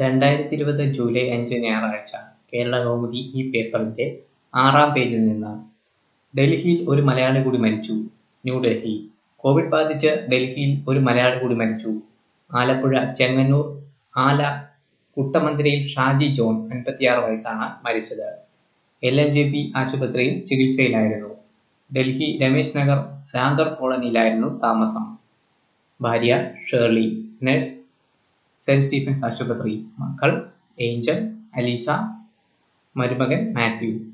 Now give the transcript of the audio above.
രണ്ടായിരത്തി ഇരുപത് ജൂലൈ അഞ്ച് ഞായറാഴ്ച കേരള കൗമുദി ഈ പേപ്പറിന്റെ ആറാം പേജിൽ നിന്ന് ഡൽഹിയിൽ ഒരു മലയാളി കൂടി മരിച്ചു ന്യൂഡൽഹി കോവിഡ് ബാധിച്ച് ഡൽഹിയിൽ ഒരു മലയാളി കൂടി മരിച്ചു ആലപ്പുഴ ചെങ്ങന്നൂർ ആല കുട്ടമന്ദിരയിൽ ഷാജി ജോൺ അൻപത്തിയാറ് വയസ്സാണ് മരിച്ചത് എൽ എൻ ജെ പി ആശുപത്രിയിൽ ചികിത്സയിലായിരുന്നു ഡൽഹി രമേശ് നഗർ രാങ്കർ കോളനിയിലായിരുന്നു താമസം ഭാര്യ ഷേർലി നഴ്സ് സെന്റ് സ്റ്റീഫൻസ് ആശുപത്രി മക്കൾ ഏഞ്ചൽ അലീസ മരുമകൻ മാത്യു